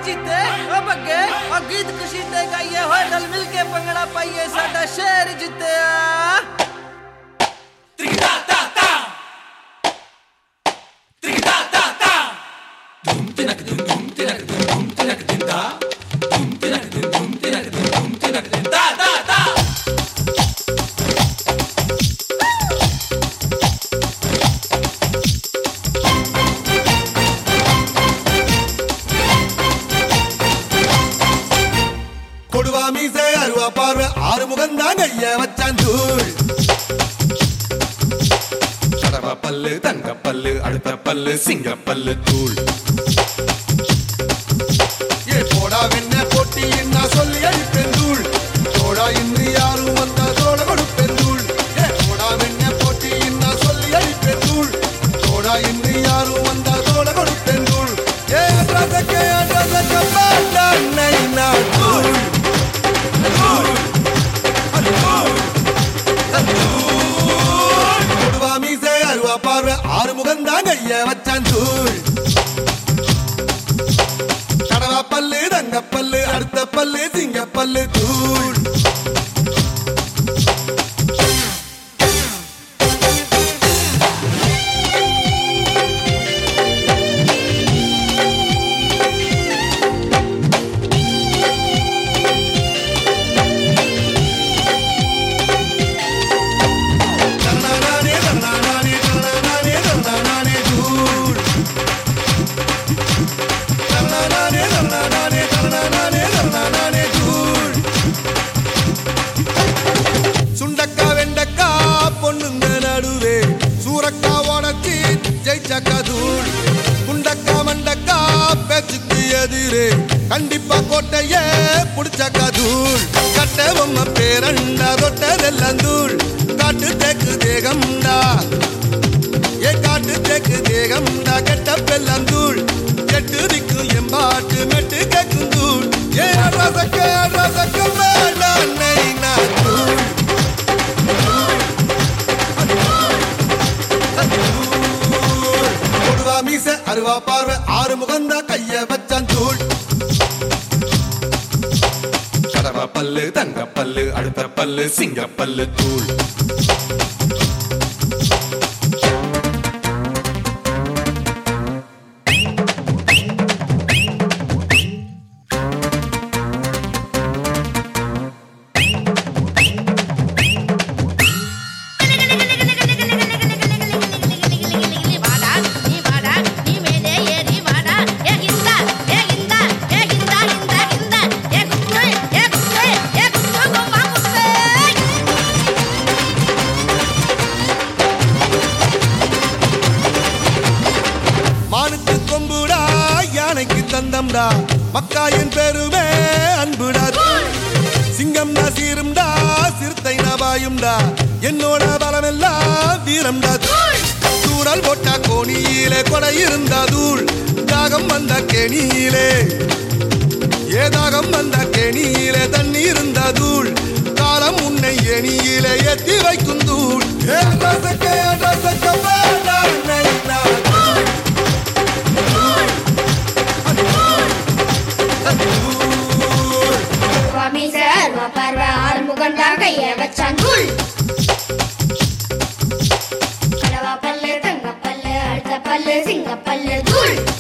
जीते ओ बग्गे और गीत खुशी ते गाइए होए रल मिल के पंगड़ा पाइए साडा शहर जितया கொடுவா மீசை அருவா பார்வை ஆறு முகந்தான் ஐய வச்சான் தூள் கடவா பல்லு தங்க பல்லு அடுத்த பல்லு சிங்க பல்லு தூள் ஏ போடா வெண்ண போட்டி என்ன சொல்லி அழிப்பேன் தூள் தோடா இன்றி யாரும் வந்தா தோட கொடுப்பேன் தூள் ஏ போடா வெண்ண போட்டி என்ன சொல்லி அழிப்பேன் தூள் தோடா இன்றி யாரும் வந்தா தோட கொடுப்பேன் தூள் ஏ அட்ரஸக்கே அட்ரஸக்க பாட்டான் நைனா தூள் கொடுவா மீசை அருவா பார்வை ஆறு முகந்தான் ஐய வச்சான் தூள் கடவா பல்லு தங்க பல்லு அடுத்த பல்லு சிங்க பல்லு தூள் தன்னானே தன்னானே தன்னானே தன்னானே தூள் தன்னானே தன்னானே தன்னானே தன்னானே தூள் சுண்டக்கா வெண்டக்கா பொண்ணுங்க நடுவே சூரக்கா உடச்சி ஜெயிச்சக்கா தூள் குண்டக்கா மண்டக்கா பேச்சுக்கு எதிரே கண்டிப்பா கோட்டைய புடிச்சக்கா தூள் கட்ட பொம்மை பேரண்டா தொட்டதெல்லாம் தூள் காட்டு தேக்கு தேகம்டா ஏ காட்டு தேக்கு தேகம்டா கெட்ட பெல்லாம் தூள் கெட்டு நிற்கும் எம்பாட்டு மெட்டு கேக்கும் தூள் ஏ ரசக்க ரசக்க வேண்டாம் நைனா தூள் கொடுவா மீச அருவா பார்வை ஆறு முகந்தா கைய வச்சான் தூள் கடவா பல்லு தங்க பல்லு அடுத்த பல்லு சிங்க பல்லு தூள் வாடா நீ வாடா நீ மேலே ஏறி வாடா ஏ கிந்தா ஏ கிந்தா ஏ கிந்தா கிந்தா கிந்தா ஏ குத்து ஏ குத்து ஏ குத்து கும்பா குத்து மானுக்கு கொம்புடா யானைக்கு தந்தம்டா மக்காயின் பெருமே அன்புடா சிங்கம்டா சீரும்டா சிறுத்தை நபாயும்டா என்னோட பலமெல்லாம் வீரம்டா தூரல் போட்டா கோணியிலே கொடை இருந்தா தூள் தாகம் வந்த கேணியிலே ஏதாகம் வந்த கேணியிலே தண்ணி இருந்தா தூள் காலம் உன்னை எணியிலே ஏத்தி வைக்கும் தூள் ஏ ரசக்க ரசக்க வேண்டாம் நைனா தூள் மீச அருவா பார்வை ஆறு முகண்டா கைய வச்சான் தூள் கடவா பல்லு தங்க பல்லு அடுத்த பல்லு சிங்க பல்லு தூள்